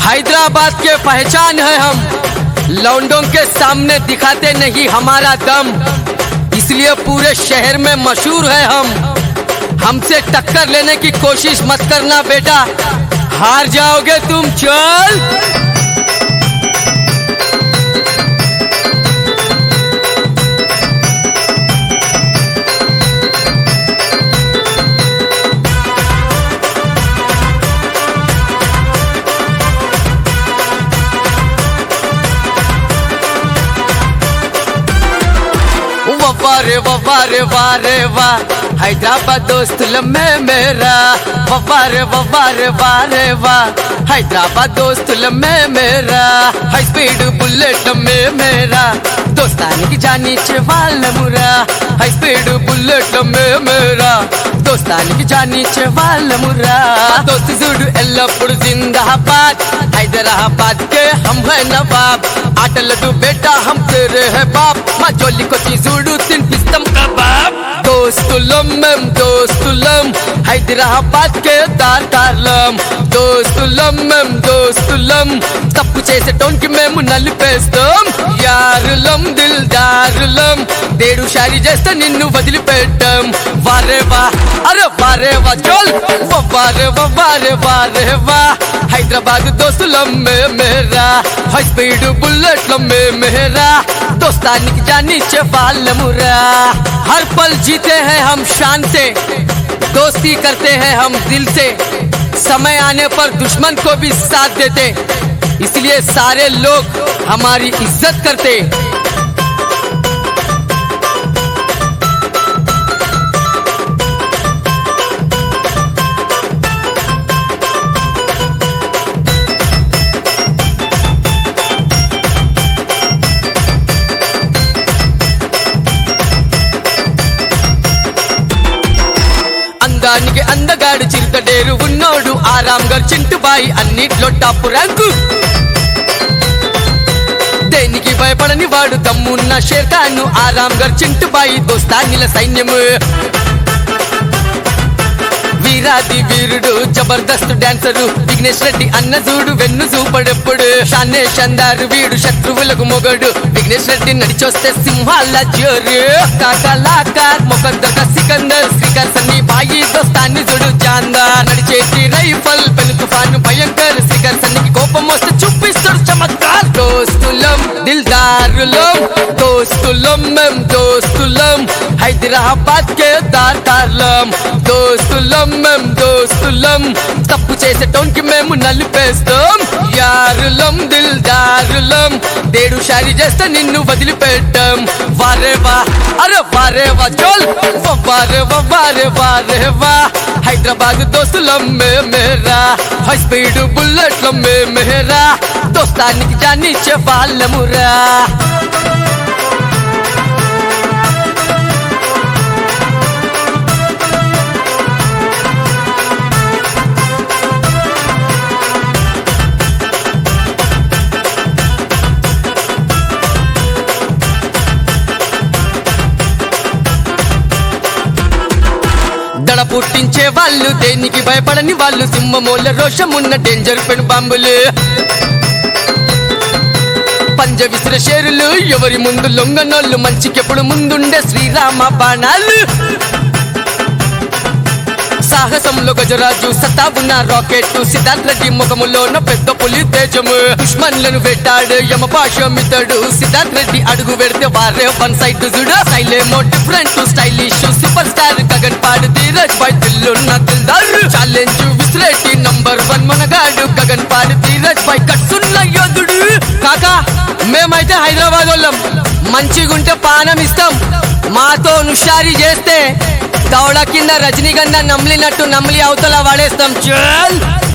हैदराबाद के पहचान है हम लौंडों के सामने दिखाते नहीं हमारा दम इसलिए पूरे शहर में मशहूर है हम हमसे टक्कर लेने की कोशिश मत करना बेटा हार जाओगे तुम चल వవ్వారే వవ్వారే వారే వా హైదరాబాద్ దోస్తుల మే మేరా వవ్వారే వవ్వారే వారే వా హైదరాబాద్ దోస్తుల మే మేరా హై స్పీడ్ బుల్లెట్ మే మేరా దోస్తానికి జానిచ్చే వాళ్ళమురా హై స్పీడ్ బుల్లెట్ మే మేరా దోస్తానికి జానిచ్చే వాళ్ళమురా దోస్తు చూడు ఎల్లప్పుడు జిందాబాద్ హైదరాబాద్ కే హమ్ హై నవాబ్ ఆటలదు బేటా హమ్ తేరే హై బాప్ మా జోలికొచ్చి చూడు తినిపిస్తాం కబాబ్ దోస్తులం మేం దోస్తులం హైదరాబాద్ కే దార్దార్లం దోస్తులం మేం దోస్తులం తప్పు చేసేటోన్కి మేము నలిపేస్తాం యారులం దిల్ దారులం దేడు షారి చేస్తే నిన్ను వదిలిపెట్టాం వారే వా అరే వారే వా చోల్ వారే వారే వారే వా హైదరాబాద్ దోస్తులం మే మేరా హై స్పీడ్ బుల్లెట్ల మే మేరా दोस्तानी जानी चे मुरा हर पल जीते हैं हम शान से दोस्ती करते हैं हम दिल से समय आने पर दुश्मन को भी साथ देते इसलिए सारे लोग हमारी इज्जत करते అందానికి అందగాడు చిరుతడేరు ఉన్నోడు ఆరాం గర్ చింటుబాయి అన్నిట్లో టాప్ ర్యాంకు దేనికి భయపడని వాడు దమ్మున్న షేర్ఖాను ఆరాం గర్ చింటుబాయి దోస్తానిల సైన్యము వీరాది వీరుడు జబర్దస్త్ డాన్సరు విఘ్నేష్ రెడ్డి అన్న చూడు వెన్ను చూపడెప్పుడు షానే షందారు వీడు శత్రువులకు మొగడు విఘ్నేష్ రెడ్డి నడిచొస్తే సింహాల జోరు కలాకార్ మొకద్దక సికందర్ శ్రీకర్ సన్ని బాయి దోస్తాన్ని చూడు జాందార్ నడిచేటి రైఫల్ పెను తుఫాను భయంకర్ శ్రీకర్ సన్నికి కోపం వస్తే చూపిస్తాడు చమత్కార్ దోస్తులం దిల్దారులం దోస్తులం మేం దోస్తులం హైదరాబాద్ కే దార్దార్లం దోస్తులం మేం దోస్తులం తప్పు చేసేటోన్కి మేము నలిపేస్తాం యారులం దిల్దారులం దేడు షారి చేస్తే నిన్ను వదిలిపెట్టాం వారే వా అరే వారే వా చోల్ వారే వా వారే వారే వా హైదరాబాద్ దోస్తులం మే మేరా హై స్పీడ్ బుల్లెట్ల మే మేరా దోస్తానికి జానిచ్చే వాళ్ళమురా దడ పుట్టించే వాళ్ళు దేనికి భయపడని వాళ్ళు సింహమూల రోషమున్న డేంజర్ పెను బాంబులు పంజ విసిర షేరులు ఎవరి ముందు లొంగనోళ్ళు మంచికెప్పుడు ముందుండే శ్రీరామ బాణాలు సాహసంలో గజరాజు సతాబున్న రాకెట్ సిద్ధార్థ రెడ్డి ముఖములోన పెద్ద పులి తేజము దుష్మన్లను వెట్టాడు యమ భాషమితడు సిద్ధార్థ రెడ్డి అడుగు పెడితే వారే వన్ సైడ్ చూడు స్టైలేమో different stylish super star Gagan పాడు ధీరజ్ బాయ్ దిల్లున్న దిల్దార్ ఛాలెంజ్ విసిరేటి నంబర్ వన్ మనగాడు గగన్ పాడు ధీరజ్ బాయ్ కట్సున్న యోధుడు కాకా మేమైతే హైదరాబాద్ వాళ్ళం మంచిగుంటే పానం ఇస్తాం మాతో నుషారి చేస్తే దవడ కింద రజనీగంధ నమ్లినట్టు నమ్లి అవతల వాడేస్తాం చల్